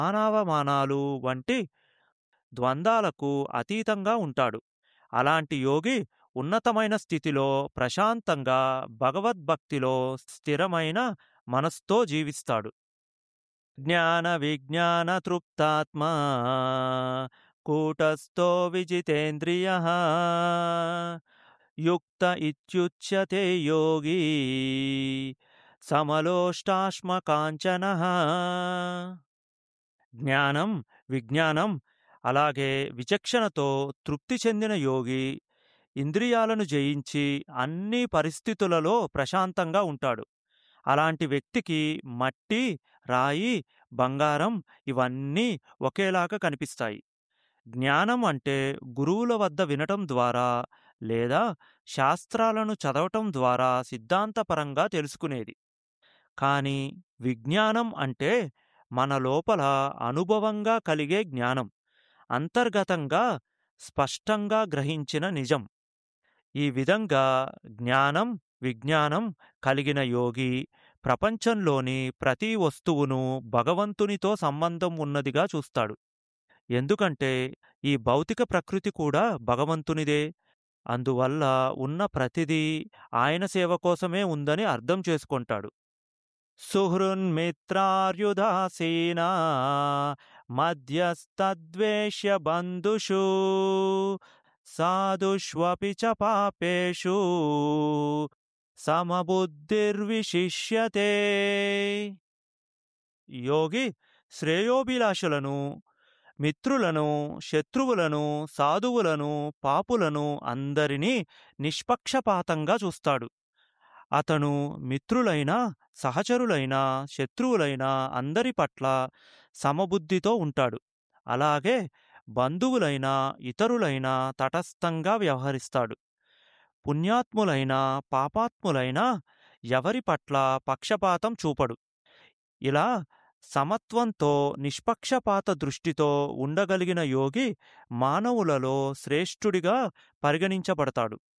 మానావమానాలు వంటి ద్వంద్వాలకు అతీతంగా ఉంటాడు అలాంటి యోగి ఉన్నతమైన స్థితిలో ప్రశాంతంగా భగవద్భక్తిలో స్థిరమైన మనస్తో జీవిస్తాడు జ్ఞాన విజ్ఞాన తృప్తాత్మా కూటస్థో విజితేంద్రియ యుక్త ఇత్యుచ్యతే యోగి సమలోష్టాశ్మకాంచన జ్ఞానం విజ్ఞానం అలాగే విచక్షణతో తృప్తి చెందిన యోగి ఇంద్రియాలను జయించి అన్ని పరిస్థితులలో ప్రశాంతంగా ఉంటాడు అలాంటి వ్యక్తికి మట్టి రాయి బంగారం ఇవన్నీ ఒకేలాగా కనిపిస్తాయి జ్ఞానం అంటే గురువుల వద్ద వినటం ద్వారా లేదా శాస్త్రాలను చదవటం ద్వారా సిద్ధాంతపరంగా తెలుసుకునేది కానీ విజ్ఞానం అంటే మన లోపల అనుభవంగా కలిగే జ్ఞానం అంతర్గతంగా స్పష్టంగా గ్రహించిన నిజం ఈ విధంగా జ్ఞానం విజ్ఞానం కలిగిన యోగి ప్రపంచంలోని ప్రతి వస్తువును భగవంతునితో సంబంధం ఉన్నదిగా చూస్తాడు ఎందుకంటే ఈ భౌతిక ప్రకృతి కూడా భగవంతునిదే అందువల్ల ఉన్న ప్రతిదీ ఆయన సేవ కోసమే ఉందని అర్థం చేసుకుంటాడు సుహృన్మిత్రార్యుదాసీనా మధ్యస్తద్వేష్య బంధుషు సాధుష్వపి చ పాపేషు సమబుద్ధిర్విశిష్యతే యోగి శ్రేయోభిలాషులను మిత్రులను శత్రువులను సాధువులను పాపులను అందరినీ నిష్పక్షపాతంగా చూస్తాడు అతను మిత్రులైన సహచరులైన శత్రువులైన అందరి పట్ల సమబుద్ధితో ఉంటాడు అలాగే బంధువులైన ఇతరులైన తటస్థంగా వ్యవహరిస్తాడు పుణ్యాత్ములైన పాపాత్ములైన ఎవరి పట్ల పక్షపాతం చూపడు ఇలా సమత్వంతో నిష్పక్షపాత దృష్టితో ఉండగలిగిన యోగి మానవులలో శ్రేష్ఠుడిగా పరిగణించబడతాడు